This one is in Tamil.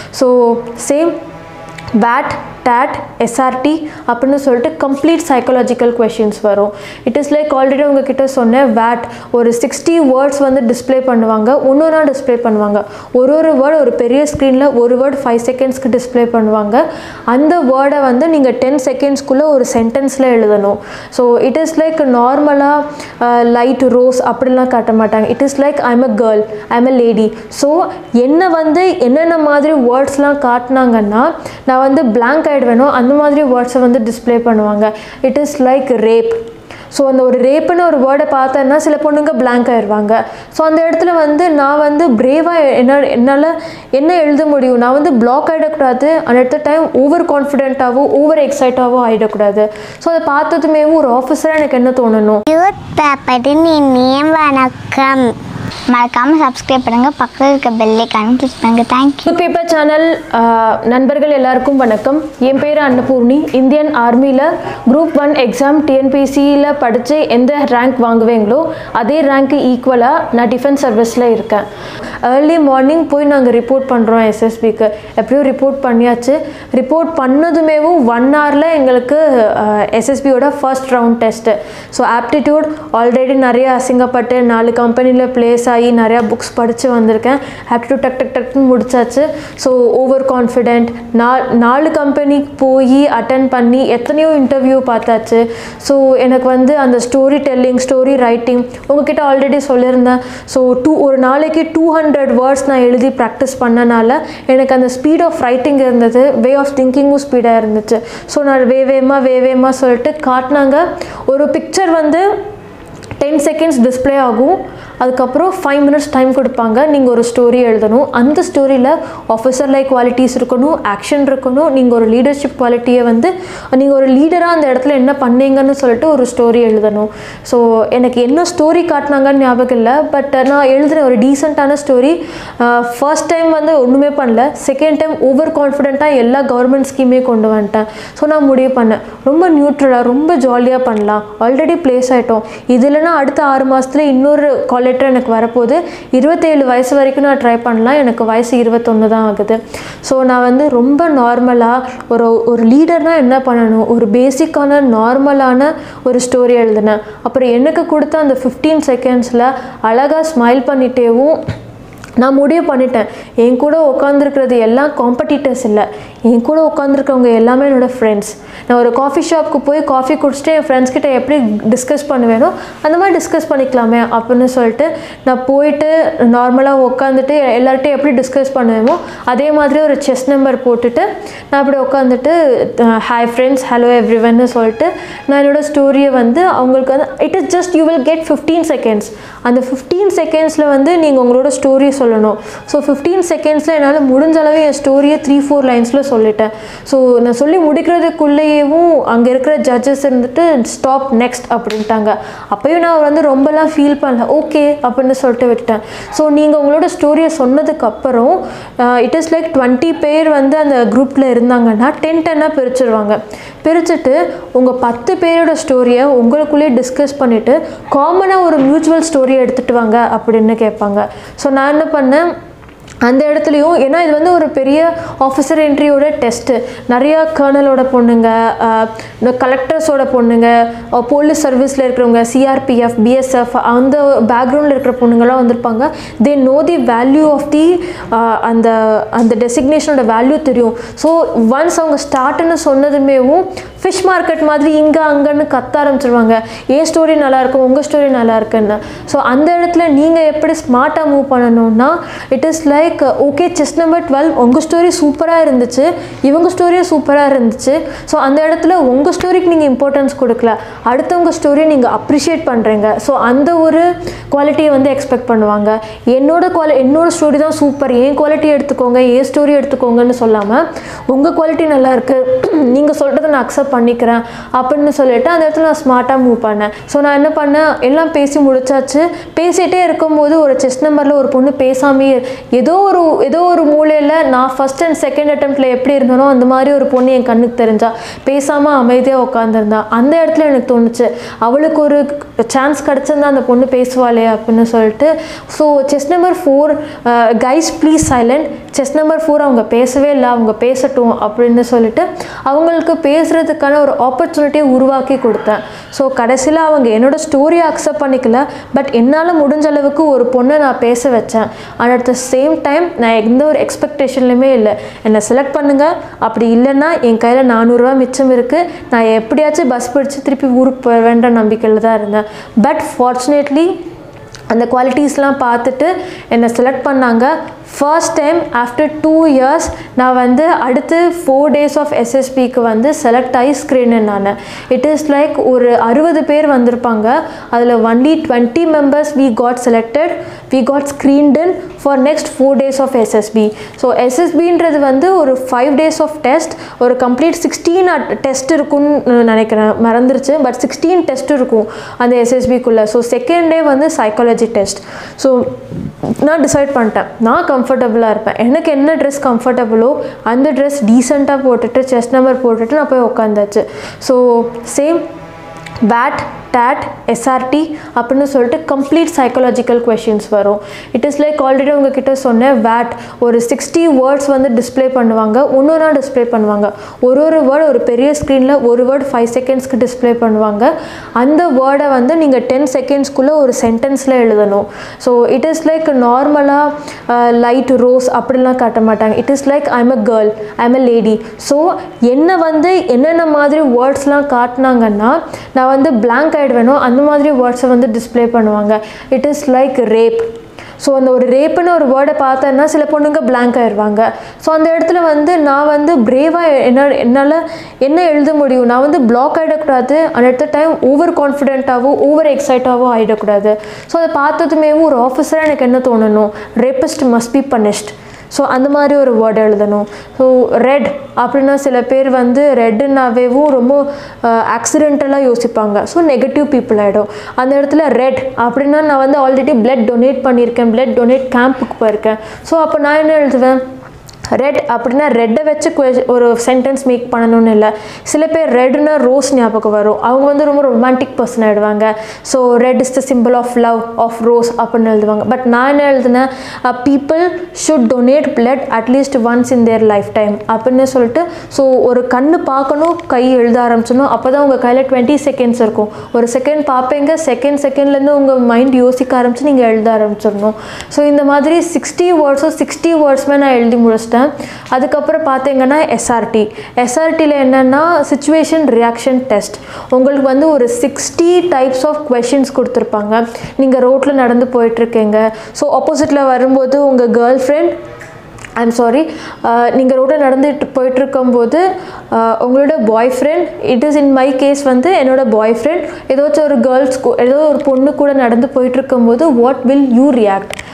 ஸோ சேம் வேட் டேட் எஸ்ஆர்டி அப்படின்னு சொல்லிட்டு கம்ப்ளீட் சைக்காலஜிக்கல் கொஷின்ஸ் வரும் இட் இஸ் லைக் ஆல்ரெடி உங்ககிட்ட சொன்னேன் வேட் ஒரு சிக்ஸ்டி வேர்ட்ஸ் வந்து டிஸ்ப்ளே பண்ணுவாங்க ஒன்று ஒன்றா டிஸ்ப்ளே பண்ணுவாங்க ஒரு ஒரு வேர்டு ஒரு பெரிய ஸ்க்ரீனில் ஒரு வேர்டு ஃபைவ் செகண்ட்ஸ்க்கு டிஸ்ப்ளே பண்ணுவாங்க அந்த வேர்டை வந்து நீங்கள் டென் செகண்ட்ஸ்க்குள்ளே ஒரு சென்டென்ஸில் எழுதணும் ஸோ இட் இஸ் லைக் நார்மலாக லைட் ரோஸ் அப்படிலாம் காட்ட மாட்டாங்க it is like I'm a girl I'm a lady so என்ன வந்து என்னென்ன மாதிரி வேர்ட்ஸ்லாம் காட்டினாங்கன்னா நான் வந்து blank ஆகிடுவேனோ அந்த மாதிரி வேர்ட்ஸை வந்து டிஸ்ப்ளே பண்ணுவாங்க it is like rape so அந்த ஒரு ரேப்புன்னு ஒரு வேர்டை பார்த்தேன்னா சில பொண்ணுங்க blank ஆயிடுவாங்க ஸோ அந்த இடத்துல வந்து நான் வந்து பிரேவாக என்ன என்னால் என்ன எழுத முடியும் நான் வந்து பிளாக் ஆகிடக்கூடாது அந்த இடத்த டைம் ஓவர் கான்ஃபிடென்ட்டாகவோ ஓவர் எக்ஸைட்டாகவோ ஆகிடக்கூடாது ஸோ அதை பார்த்ததுமே ஒரு ஆஃபீஸராக எனக்கு என்ன தோணணும் யூத் பேப்பரின் இனியம் வணக்கம் மறக்காமல் சப்ஸ்கிரைப் பண்ணுங்கள் பக்கத்தில் இருக்க பெல்லைக்கான கிளிக் பண்ணுங்கள் தேங்க்யூ நியூ பேப்பர் சேனல் நண்பர்கள் எல்லாருக்கும் வணக்கம் என் பேர் அன்னபூர்ணி இந்தியன் ஆர்மியில் குரூப் ஒன் எக்ஸாம் டிஎன்பிசியில் படித்து எந்த ரேங்க் வாங்குவீங்களோ அதே ரேங்க்கு ஈக்குவலாக நான் டிஃபென்ஸ் சர்வீஸில் இருக்கேன் ஏர்லி மார்னிங் போய் நாங்கள் ரிப்போர்ட் பண்ணுறோம் எஸ்எஸ்பிக்கு எப்படியும் ரிப்போர்ட் பண்ணியாச்சு ரிப்போர்ட் பண்ணதுமேவும் ஒன் ஹவரில் எங்களுக்கு எஸ்எஸ்பியோட first round test so aptitude already நிறைய அசிங்கப்பட்டு நாலு கம்பெனியில் ப்ளேஸ் ஆகி நிறையா புக்ஸ் படித்து வந்திருக்கேன் ஆப்டிடியூட் டக் டக் டக்னு முடிச்சாச்சு ஸோ ஓவர் கான்ஃபிடென்ட் நா நாலு கம்பெனிக்கு போய் அட்டன் பண்ணி எத்தனையோ இன்டர்வியூ பார்த்தாச்சு ஸோ எனக்கு வந்து அந்த ஸ்டோரி டெல்லிங் ஸ்டோரி ரைட்டிங் உங்ககிட்ட ஆல்ரெடி சொல்லியிருந்தேன் ஸோ டூ ஒரு நாளைக்கு டூ ஹண்ட்ரட் வேர்ட்ஸ் நான் எழுதி ப்ராக்டிஸ் பண்ணனால எனக்கு அந்த ஸ்பீட் ஆஃப் ரைட்டிங் இருந்தது வே ஆஃப் திங்கிங்கும் ஸ்பீடாக இருந்துச்சு ஸோ நான் வே வேகமாக வே வேகமாக சொல்லிட்டு காட்டினாங்க ஒரு பிக்சர் வந்து டென் செகண்ட்ஸ் டிஸ்ப்ளே ஆகும் அதுக்கப்புறம் ஃபைவ் மினிட்ஸ் டைம் கொடுப்பாங்க நீங்கள் ஒரு ஸ்டோரி எழுதணும் அந்த ஸ்டோரியில் ஆஃபீஸர் லைக் குவாலிட்டிஸ் இருக்கணும் ஆக்ஷன் இருக்கணும் நீங்கள் ஒரு லீடர்ஷிப் குவாலிட்டியை வந்து நீங்கள் ஒரு லீடராக அந்த இடத்துல என்ன பண்ணீங்கன்னு சொல்லிட்டு ஒரு ஸ்டோரி எழுதணும் ஸோ எனக்கு என்ன ஸ்டோரி காட்டினாங்கன்னு ஞாபகம் இல்லை பட் நான் எழுதுன ஒரு டீசெண்டான ஸ்டோரி ஃபர்ஸ்ட் டைம் வந்து ஒன்றுமே பண்ணல செகண்ட் டைம் ஓவர் கான்ஃபிடென்ட்டாக எல்லா கவர்மெண்ட் ஸ்கீமே கொண்டு வந்துட்டேன் ஸோ நான் முடிவு பண்ணேன் ரொம்ப நியூட்ரலாக ரொம்ப ஜாலியாக பண்ணலாம் ஆல்ரெடி ப்ளேஸ் ஆகிட்டோம் இது இல்லைன்னா அடுத்த ஆறு மாதத்துல இன்னொரு கால் லெட்டர் எனக்கு வரப்போகுது இருபத்தேழு வயசு வரைக்கும் நான் ட்ரை பண்ணலாம் எனக்கு வயசு இருபத்தொன்று தான் ஆகுது ஸோ நான் வந்து ரொம்ப நார்மலாக ஒரு ஒரு லீடர்னால் என்ன பண்ணணும் ஒரு பேசிக்கான நார்மலான ஒரு ஸ்டோரி எழுதினேன் அப்புறம் எனக்கு கொடுத்த அந்த ஃபிஃப்டீன் செகண்ட்ஸில் அழகாக ஸ்மைல் பண்ணிட்டேவும் நான் முடிவு பண்ணிட்டேன் என் கூட உட்காந்துருக்கிறது எல்லாம் காம்படிட்டர்ஸ் இல்லை என் கூட உட்காந்துருக்கவங்க எல்லாமே என்னோடய ஃப்ரெண்ட்ஸ் நான் ஒரு காஃபி ஷாப்புக்கு போய் காஃபி குடிச்சிட்டு என் ஃப்ரெண்ட்ஸ் கிட்ட எப்படி டிஸ்கஸ் பண்ணுவேனோ அந்த மாதிரி டிஸ்கஸ் பண்ணிக்கலாமே அப்படின்னு சொல்லிட்டு நான் போயிட்டு நார்மலாக உட்காந்துட்டு எல்லார்ட்டையும் எப்படி டிஸ்கஸ் பண்ணுவேமோ அதே மாதிரி ஒரு செஸ் நம்பர் போட்டுட்டு நான் அப்படி உட்காந்துட்டு ஹாய் ஃப்ரெண்ட்ஸ் ஹலோ எவ்ரிவன்னு சொல்லிட்டு நான் என்னோடய ஸ்டோரியை வந்து அவங்களுக்கு வந்து it is just you will get fifteen seconds அந்த ஃபிஃப்டீன் செகண்ட்ஸில் வந்து நீங்கள் உங்களோட ஸ்டோரி சொல்லணும் ஸோ ஃபிஃப்டீன் செகண்ட்ஸில் என்னால் முடிஞ்ச அளவு என் ஸ்டோரியை த்ரீ ஃபோர் லைன்ஸில் சொல்லிட்டேன் ஸோ நான் சொல்லி முடிக்கிறதுக்குள்ளேயேவும் அங்கே இருக்கிற ஜட்ஜஸ் இருந்துட்டு ஸ்டாப் நெக்ஸ்ட் அப்படின்ட்டாங்க அப்போயும் நான் வந்து ரொம்பலாம் ஃபீல் பண்ணல ஓகே அப்படின்னு சொல்லிட்டு விட்டுட்டேன் ஸோ நீங்கள் உங்களோட ஸ்டோரியை சொன்னதுக்கப்புறம் இட் இஸ் லைக் டுவெண்ட்டி பேர் வந்து அந்த குரூப்பில் இருந்தாங்கன்னா டென் டென்னாக பிரிச்சிருவாங்க பிரிச்சுட்டு உங்கள் பத்து பேரோட ஸ்டோரியை உங்களுக்குள்ளேயே டிஸ்கஸ் பண்ணிவிட்டு காமனாக ஒரு மியூச்சுவல் ஸ்டோரியை எடுத்துகிட்டு வாங்க அப்படின்னு கேட்பாங்க ஸோ நான் என்ன பண்ணேன் அந்த இடத்துலையும் ஏன்னா இது வந்து ஒரு பெரிய ஆஃபீஸர் என்ட்ரியோட டெஸ்ட்டு நிறையா கர்னலோட பொண்ணுங்க இந்த கலெக்டர்ஸோட பொண்ணுங்க போலீஸ் சர்வீஸில் இருக்கிறவங்க சிஆர்பிஎஃப் பிஎஸ்எஃப் அந்த பேக்ரவுண்டில் இருக்கிற பொண்ணுங்களாம் வந்திருப்பாங்க they know the value of the அந்த அந்த டெசிக்னேஷனோட வேல்யூ தெரியும் ஸோ ஒன்ஸ் அவங்க ஸ்டார்ட்னு சொன்னதுமேவும் ஃபிஷ் மார்க்கெட் மாதிரி இங்கே அங்கன்னு கத்த ஆரம்பிச்சிருவாங்க ஏன் ஸ்டோரி நல்லா இருக்கும் உங்கள் ஸ்டோரி நல்லா இருக்குன்னு ஸோ அந்த இடத்துல நீங்கள் எப்படி ஸ்மார்ட்டாக மூவ் பண்ணணும்னா it is like okay chess number twelve உங்கள் ஸ்டோரி சூப்பராக இருந்துச்சு இவங்க ஸ்டோரியும் சூப்பராக இருந்துச்சு ஸோ அந்த இடத்துல உங்கள் ஸ்டோரிக்கு நீங்கள் இம்பார்ட்டன்ஸ் கொடுக்கல அடுத்தவங்க ஸ்டோரியை நீங்கள் அப்ரிஷியேட் பண்ணுறீங்க ஸோ அந்த ஒரு குவாலிட்டியை வந்து எக்ஸ்பெக்ட் பண்ணுவாங்க என்னோட குவாலி என்னோட ஸ்டோரி தான் சூப்பர் என் குவாலிட்டி எடுத்துக்கோங்க என் ஸ்டோரி எடுத்துக்கோங்கன்னு சொல்லாமல் உங்கள் குவாலிட்டி நல்லா இருக்குது நீங்கள் சொல்கிறத நான் அக்செப்ட் பண்ணிக்கிறேன் அப்படின்னு சொல்லிட்டு அந்த இடத்துல நான் ஸ்மார்ட்டாக மூவ் பண்ணேன் ஸோ நான் என்ன பண்ணேன் எல்லாம் பேசி முடிச்சாச்சு பேசிகிட்டே இருக்கும்போது ஒரு செஸ் நம்பரில் ஒரு பொண்ணு பேசாமே ஏதோ ஒரு ஏதோ ஒரு மூலையில் நான் ஃபஸ்ட் அண்ட் செகண்ட் அட்டம்ப்டில் எப்படி இருந்தனோ அந்த மாதிரி ஒரு பொண்ணு என் கண்ணுக்கு தெரிஞ்சா பேசாமல் அமைதியாக உட்காந்துருந்தா அந்த இடத்துல எனக்கு தோணுச்சு அவளுக்கு ஒரு சான்ஸ் கிடச்சிருந்தா அந்த பொண்ணு பேசுவாளே அப்படின்னு சொல்லிட்டு so chess number four guys please silent chess number four அவங்க பேசவே இல்லை அவங்க பேசட்டும் அப்படின்னு சொல்லிட்டு அவங்களுக்கு பேசுகிறதுக்கான ஒரு ஆப்பர்ச்சுனிட்டியை உருவாக்கி கொடுத்தேன் ஸோ கடைசியில் அவங்க என்னோட ஸ்டோரியை அக்செப்ட் பண்ணிக்கல பட் என்னால் முடிஞ்ச அளவுக்கு ஒரு பொண்ணை நான் பேச வச்சேன் and at the same time நான் எந்த ஒரு எக்ஸ்பெக்டேஷன்லையுமே இல்லை என்னை செலக்ட் பண்ணுங்கள் அப்படி இல்லைன்னா என் கையில் நானூறுரூவா மிச்சம் இருக்குது நான் எப்படியாச்சும் பஸ் பிடிச்சி திருப்பி ஊருக்கு போக வேண்ட நம்பிக்கையில் தான் இருந்தேன் பட் ஃபார்ச்சுனேட்லி அந்த குவாலிட்டிஸ்லாம் பார்த்துட்டு என்னை செலக்ட் பண்ணாங்க first time after two years நான் வந்து அடுத்து ஃபோர் டேஸ் ஆஃப் எஸ்எஸ்பிக்கு வந்து செலக்ட் ஆகி ஸ்க்ரீன் நான் இட் இஸ் லைக் ஒரு அறுபது பேர் வந்திருப்பாங்க அதில் only twenty members we got selected we got screened in for next four days of SSB so எஸ்எஸ்பின்றது வந்து ஒரு ஃபைவ் டேஸ் ஆஃப் டெஸ்ட் ஒரு கம்ப்ளீட் சிக்ஸ்டீன் டெஸ்ட் இருக்கும்னு நினைக்கிறேன் மறந்துருச்சு பட் சிக்ஸ்டீன் டெஸ்ட் இருக்கும் அந்த எஸ்எஸ்பிக்குள்ளே ஸோ செகண்ட் டே வந்து சைக்காலஜி டெஸ்ட் ஸோ நான் டிசைட் பண்ணிட்டேன் நான் கம்ஃபர்டபுளாக இருப்பேன் எனக்கு என்ன ட்ரெஸ் கம்ஃபர்டபுளோ அந்த ட்ரெஸ் டீசெண்டாக போட்டுட்டு செஸ்ட் நம்பர் போட்டுட்டு நான் போய் உட்காந்தாச்சு so same WAT TAT SRT அப்படின்னு சொல்லிட்டு கம்ப்ளீட் சைக்காலஜிக்கல் கொஷின்ஸ் வரும் இட் இஸ் லைக் ஆல்ரெடி உங்ககிட்ட சொன்னேன் வேட் ஒரு சிக்ஸ்டி வேர்ட்ஸ் வந்து டிஸ்ப்ளே பண்ணுவாங்க ஒன்று ஒன்றா டிஸ்ப்ளே பண்ணுவாங்க ஒரு ஒரு வேர்டு ஒரு பெரிய ஸ்க்ரீனில் ஒரு வேர்டு ஃபைவ் செகண்ட்ஸ்க்கு டிஸ்ப்ளே பண்ணுவாங்க அந்த வேர்டை வந்து நீங்கள் டென் செகண்ட்ஸ்க்குள்ளே ஒரு சென்டென்ஸில் எழுதணும் ஸோ இட் இஸ் லைக் நார்மலாக லைட் ரோஸ் அப்படிலாம் காட்ட மாட்டாங்க it is like I'm a girl I'm a lady so என்னை வந்து என்னென்ன மாதிரி வேர்ட்ஸ்லாம் காட்டினாங்கன்னா நான் வந்து blank ஆகிடுவேனோ அந்த மாதிரி வேர்ட்ஸை வந்து டிஸ்ப்ளே பண்ணுவாங்க it is like rape so அந்த ஒரு ரேப்புன்னு ஒரு வேர்டை பார்த்தேன்னா சில பொண்ணுங்க blank ஆயிடுவாங்க ஸோ அந்த இடத்துல வந்து நான் வந்து பிரேவாக என்ன என்னால் என்ன எழுத முடியும் நான் வந்து பிளாக் ஆகிடக்கூடாது அந்த இடத்த டைம் ஓவர் கான்ஃபிடென்ட்டாகவோ ஓவர் எக்ஸைட்டாகவோ ஆகிடக்கூடாது ஸோ அதை பார்த்ததுமே ஒரு ஆஃபீஸராக எனக்கு என்ன தோணணும் rapist must be punished so அந்த மாதிரி ஒரு வேர்டு எழுதணும் ஸோ ரெட் அப்படின்னா சில பேர் வந்து ரெட்டுனாவேவும் ரொம்ப ஆக்சிடென்டலாக யோசிப்பாங்க ஸோ நெகட்டிவ் பீப்புள் ஆகிடும் அந்த இடத்துல ரெட் அப்படின்னா நான் வந்து ஆல்ரெடி பிளட் டொனேட் பண்ணியிருக்கேன் பிளட் டொனேட் கேம்புக்கு போயிருக்கேன் ஸோ அப்போ நான் என்ன எழுதுவேன் ரெட் அப்படின்னா ரெட்டை வச்சு que- ஒரு சென்டென்ஸ் மேக் பண்ணணும்னு இல்லை சில பேர் ரெட்னா ரோஸ் ஞாபகம் வரும் அவங்க வந்து ரொம்ப ரொமான்டிக் பர்சன் ஆகிடுவாங்க so red is the symbol of love of rose அப்படின்னு எழுதுவாங்க பட் நான் என்ன எழுதுனேன் people should donate blood at least once in their life time அப்படின்னு சொல்லிட்டு ஸோ ஒரு கண்ணு பார்க்கணும் கை எழுத ஆரம்பிச்சணும் அப்போ தான் உங்கள் கையில் டுவெண்ட்டி செகண்ட்ஸ் இருக்கும் ஒரு செகண்ட் பார்ப்பீங்க செகண்ட் செகண்ட்லேருந்து உங்கள் மைண்ட் யோசிக்க ஆரம்பிச்சு நீங்கள் எழுத ஆரம்பிச்சிடணும் ஸோ இந்த மாதிரி சிக்ஸ்டி வேர்ட்ஸோ சிக்ஸ்டி வேர்ட்ஸ்மே நான் எழுதி முடிச்சிட்டேன் அதுக்கப்புறம் பார்த்தீங்கன்னா எஸ்ஆர்டி எஸ்ஆர்டியில் என்னென்னா சுச்சுவேஷன் ரியாக்ஷன் டெஸ்ட் உங்களுக்கு வந்து ஒரு சிக்ஸ்டி டைப்ஸ் ஆஃப் கொஷின்ஸ் கொடுத்துருப்பாங்க நீங்கள் ரோட்டில் நடந்து போயிட்டுருக்கீங்க ஸோ ஆப்போசிட்டில் வரும்போது உங்கள் கேர்ள் ஃப்ரெண்ட் ஐம் சாரி நீங்கள் ரோட்டில் நடந்துட்டு போயிட்டு இருக்கும்போது uh, உங்களோட boy friend it is in my case வந்து என்னோட பாய் ஃப்ரெண்ட் ஏதாச்சும் ஒரு கேர்ள்ஸ் ஏதோ ஒரு பொண்ணு கூட நடந்து போயிட்டு இருக்கும்போது வாட் வில் யூ ரியாக்ட்